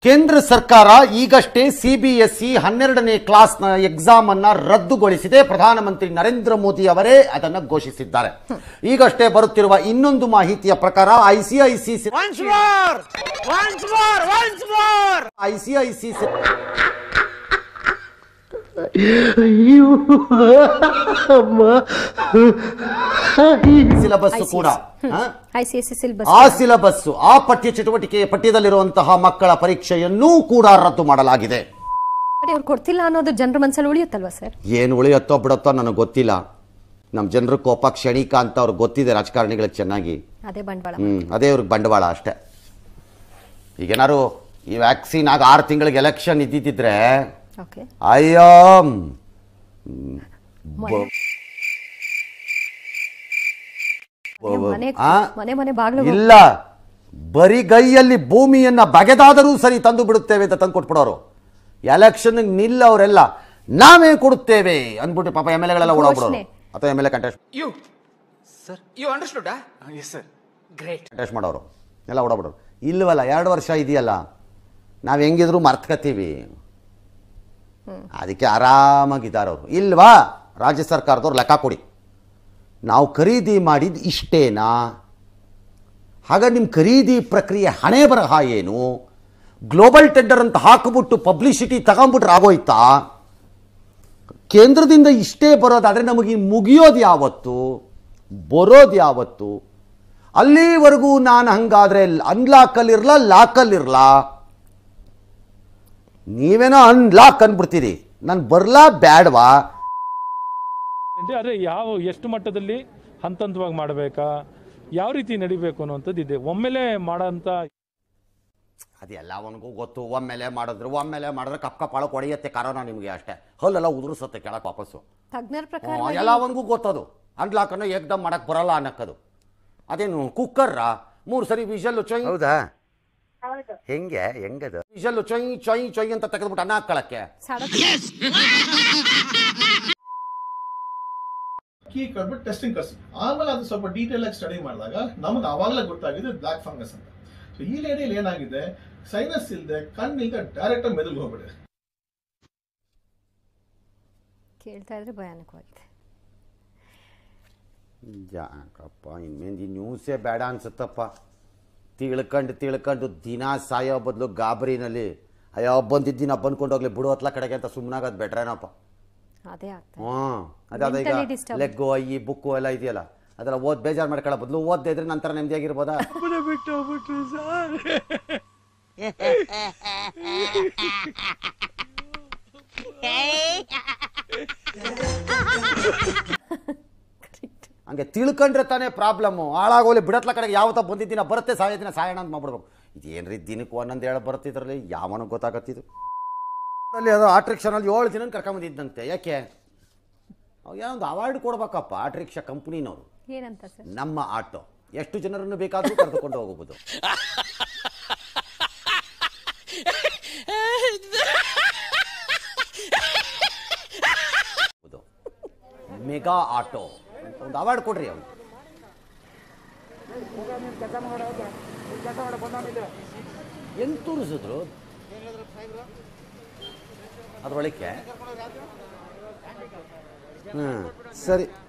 ಕೇಂದ್ರ ಸರ್ಕಾರ ಈಗಷ್ಟೇ ಸಿಬಿಎಸ್ಇ ಹನ್ನೆರಡನೇ ಕ್ಲಾಸ್ನ ಎಕ್ಸಾಮ್ ಅನ್ನ ರದ್ದುಗೊಳಿಸಿದೆ ಪ್ರಧಾನಮಂತ್ರಿ ನರೇಂದ್ರ ಮೋದಿ ಅವರೇ ಅದನ್ನು ಘೋಷಿಸಿದ್ದಾರೆ ಈಗಷ್ಟೇ ಬರುತ್ತಿರುವ ಇನ್ನೊಂದು ಮಾಹಿತಿಯ ಪ್ರಕಾರ ICIC Once more! Once more! Once more! ICIC syllabus ಕೂಡ ಹ? I C S C syllabus ಆ ಸಿಲೆಬಸ್ ಆ ಪಠ್ಯ ಚಟುವಟಿಕೆ ಪಠ್ಯದಲ್ಲಿರುವಂತಹ ಮಕ್ಕಳ ಪರೀಕ್ಷೆಯನ್ನೂ ಕೂಡ ರದ್ದು ಮಾಡಲಾಗಿದೆ ಬಟ್ ಅವ್ರು ಕೊಡ್ತಿಲ್ಲ ಅನ್ನೋದು ಜನರ ಮನಸ್ಸಲ್ಲಿ ಉಳಿಯುತ್ತಲ್ವಾ ಸರ್ ಏನು ಉಳಿಯತ್ತೋ ಬಿಡತ್ತೋ ನನಗೆ ಗೊತ್ತಿಲ್ಲ ನಮ್ಮ ಜನರ ಕೋಪ ಕ್ಷಣಿಕ ಅಂತ ಅವ್ರಿಗೆ ಗೊತ್ತಿದೆ ರಾಜಕಾರಣಿಗಳಿಗೆ ಚೆನ್ನಾಗಿ ಅದೇ ಬಂಡವಾಳ ಹ್ಮ್ ಅದೇ ಅವ್ರಿಗೆ ಬಂಡವಾಳ ಅಷ್ಟೇ ಈಗೇನಾರು ಈ ವ್ಯಾಕ್ಸಿನ್ ಆಗ ಆರು ತಿಂಗಳಿಗೆ ಎಲೆಕ್ಷನ್ ಇದ್ದಿದ್ದಿದ್ರೆ ಓಕೆ ಅಯ್ಯೋ ಹ್ಮ್, ಬ- ಮನೆ ಆ? ಮನೆ ಮನೆ ಬಾಗ್ಲು ಇಲ್ಲ ಬರಿಗೈಯಲ್ಲಿ ಭೂಮಿಯನ್ನ ಬಗೆದಾದರೂ ಸರಿ ತಂದು ಬಿಡುತ್ತೇವೆ ಅಂತ ತಂದು ಕೊಟ್ಬಿಡೋರು ಎಲೆಕ್ಷನ್ ನಿಲ್ಲ ಅವರೆಲ್ಲ ನಾವೇ ಕೊಡುತ್ತೇವೆ ಅಂದ್ಬಿಟ್ಟು ಪಾಪ ಎಮ್ ಎಲ್ ಎಗಳೆಲ್ಲ ಓಡೋಗ್ಬಿಡೋರು ಘೋಷಣೆ. ಅಥವಾ M L A contest You, sir, you understood, huh? yes, sir. Great. Contest ಮಾಡೋರು ಎಲ್ಲ ಓಡಾಬಿಡೋರು ಇಲ್ವಲ್ಲ ಎರಡು ವರ್ಷ ಇದೆಯಲ್ಲ ನಾವು ಹೆಂಗಿದ್ರು ಮರ್ತ್ಕತ್ತೀವಿ ಅದಕ್ಕೆ ಆರಾಮಾಗಿದ್ದಾರೆ ಅವರು ಇಲ್ವಾ ರಾಜ್ಯ ಸರ್ಕಾರದವ್ರು ಲೆಕ್ಕ ಕೊಡಿ ನಾವು ಖರೀದಿ ಮಾಡಿದ ಇಷ್ಟೇನಾ ಹಾಗ ನಿಮ್ಮ ಖರೀದಿ ಪ್ರಕ್ರಿಯೆ ಹಣೆ ಬರಹ ಏನು ಗ್ಲೋಬಲ್ ಟೆಂಡರ್ ಅಂತ ಹಾಕಿಬಿಟ್ಟು ಪಬ್ಲಿಸಿಟಿ ತಗೊಂಬಿಟ್ರೆ ಆಗೋಯ್ತಾ ಕೇಂದ್ರದಿಂದ ಇಷ್ಟೇ ಬರೋದಾದರೆ ನಮಗೆ ಮುಗಿಯೋದು ಯಾವತ್ತು ಬರೋದು ಯಾವತ್ತು ಅಲ್ಲಿವರೆಗೂ ನಾನು ಹಂಗಾದ್ರೆ ಅನ್ಲಾಕಲ್ಲಿರ್ಲ ಲಾಕಲ್ಲಿರ್ಲ ನೀವೇನೋ ಅನ್ಲಾಕ್ ಅಂದ್ಬಿಡ್ತೀರಿ ನಾನು ಬರ್ಲಾ ಬ್ಯಾಡ್ವಾ ಇದೆ ಆದರೆ ಯಾವ ಎಷ್ಟು ಮಟ್ಟದಲ್ಲಿ ಹಂತ ಹಂತವಾಗಿ ಮಾಡಬೇಕಾ ಯಾವ ರೀತಿ ನಡಿಬೇಕು ಅನ್ನುವಂಥದ್ದು ಇದೆ ಒಮ್ಮೆಲೆ ಮಾಡೋಂಥ ಅದೆಲ್ಲ ಅವನಿಗೂ ಗೊತ್ತು ಒಮ್ಮೆಲೆ ಮಾಡಿದ್ರು ಒಮ್ಮೆಲೆ ಮಾಡಿದ್ರೆ ಕಪ್ ಕಪ್ಪಾಳ ಹೊಡೆಯತ್ತೆ ಕರೋನಾ ನಿಮಗೆ ಅಷ್ಟೇ ಹಲ್ಲೆಲ್ಲ ಉದುರಿಸುತ್ತೆ ಕೆಳಗೆ ವಾಪಸ್ಸು ತಜ್ಞರ ಪ್ರಕಾರ ಹ್ಮ್, ಎಲ್ಲ ಅವನಿಗೂ ಗೊತ್ತದು ಅನ್ಲಾಕನ್ನು ಏಕ್ದಮ್ ಮಾಡಕ್ ಬರಲ್ಲ ಅನ್ನಕ್ಕದು ಅದೇನು ಕುಕ್ಕರ್ರ ಮೂರು ಸರಿ ವಿಷಲ್ಲು ಚೊಯ್ ಹೌದಾ ಹೆಂಗೆ ಹೆಂಗದು ವಿಷಲ್ಲು ಚೊಯ್ ಚೊಯ್ ಚೊಯ್ ಅಂತ ತೆಗೆದ್ಬಿಟ್ಟು ಅನ್ನ ಹಾಕೊಳ್ಳಕ್ಕೆ ಸಡಕ್ ಕೀ ಕಟ್ಬಿಟ್ಟು ಟೆಸ್ಟಿಂಗ್ ಕಳ್ಸಿ ಆಮೇಲೆ ಅದು ಸ್ವಲ್ಪ ಡೀಟೇಲ್ ಆಗಿ ಸ್ಟಡಿ ಮಾಡಿದಾಗ ನಮಗೆ ಅವಾಗಲೇ ಗೊತ್ತಾಗಿದೆ ಬ್ಲಾಕ್ ಫಂಗಸ್ ಅಂತ ಸೊ ಈ ಲೇಡಿಯಲ್ಲಿ ಏನಾಗಿದೆ ಸೈನಸ್ ಇಲ್ಲದೆ ಕಣ್ಣಿಲ್ದೆ ಡೈರೆಕ್ಟ್ ಆಗಿ ಮೆದುಳಿಗೆ ಹೋಗ್ಬಿಟ್ಟಿದೆ ಕೇಳ್ತಾ ಇದ್ರೆ ಭಯಾನಕವಾಗಿದೆ ಯಾಕಪ್ಪ ಇನ್ಮೇಲೆ ಈ ನ್ಯೂಸೇ ಬೇಡ ಅನ್ಸುತ್ತಪ್ಪ ತಿಳ್ಕೊಂಡು ತಿಳ್ಕೊಂಡು ದಿನ ಸಾಯೋ ಬದಲು ಗಾಬರಿನಲ್ಲಿ ಅಯ್ಯೋ ಬಂದಿದ್ದ ದಿನ ಬಂದ್ಕೊಂಡು ಹೋಗ್ಲಿ ಬಿಡು ಹತ್ಲ ಕಡೆಗೆ ಅಂತ ಸುಮ್ಮನಾಗೋದು ಬೆಟ್ರೇನಪ್ಪ ಅದೇ ಆಗ್ತದೆ ಹ್ಞೂ ಅದಾದ ಈಗ Mentally disturbed. Leg eye book ಎಲ್ಲ ಇದೆಯಲ್ಲ ಅದೆಲ್ಲ ಓದ್ ಬೇಜಾರು ಮಾಡ್ಕೊಳ್ಳೋ ಬದಲು ಓದ್ದೇ ಇದ್ರೆ ನಂತರ ನೆಮ್ಮದಿಯಾಗಿರ್ಬೋದಾ ಹಂಗೆ ತಿಳ್ಕೊಂಡ್ರೆ ತಾನೇ ಪ್ರಾಬ್ಲಮ್ಮು ಹಾಳಾಗೋಲಿ ಬಿಡತ್ಲ ಕಡೆಗೆ ಯಾವತ್ತ ಬಂದಿದ್ದಿನ ಬರುತ್ತೆ ಸಾಯೋ ದಿನ ಸಾಯೋಣ ಅಂತ ಮಾಡ್ಬಿಡ್ಬೇಕು ಇದೇನ್ರಿ ದಿನಕ್ಕೆ ಒಂದೊಂದು ಹೇಳಿ ಬರ್ತಿದ್ರಲ್ಲಿ ಯಾವನಿಗೆ ಗೊತ್ತಾಗತ್ತಿದ್ದು ಅಲ್ಲಿ ಅದು ಆಟ್ರಿಕ್ಷನಲ್ಲಿ ಏಳು ದಿನ ಕರ್ಕೊಂಬಂದಿದ್ದಂತೆ ಯಾಕೆ ಏನೋ ಒಂದು ಅವಾರ್ಡ್ ಕೊಡ್ಬೇಕಪ್ಪ ಆಟ್ರಿಕ್ಷಾ ಕಂಪ್ನಿನವರು ಏನಂತ ಸರ್ ನಮ್ಮ ಆಟೋ ಎಷ್ಟು ಜನರನ್ನು ಬೇಕಾದರೂ ಕರೆದುಕೊಂಡು ಹೋಗಬಹುದು ಹೌದು. ಮೆಗಾ ಆಟೋ ಅಂತ ಒಂದು ಅವಾರ್ಡ್ ಕೊಡ್ರಿ ಅವ್ನು ಎಂತ ತೋರಿಸಿದ್ರು ಅದ್ರೊಳಕ್ಕೆ ಹ್ಞೂ ಸರಿ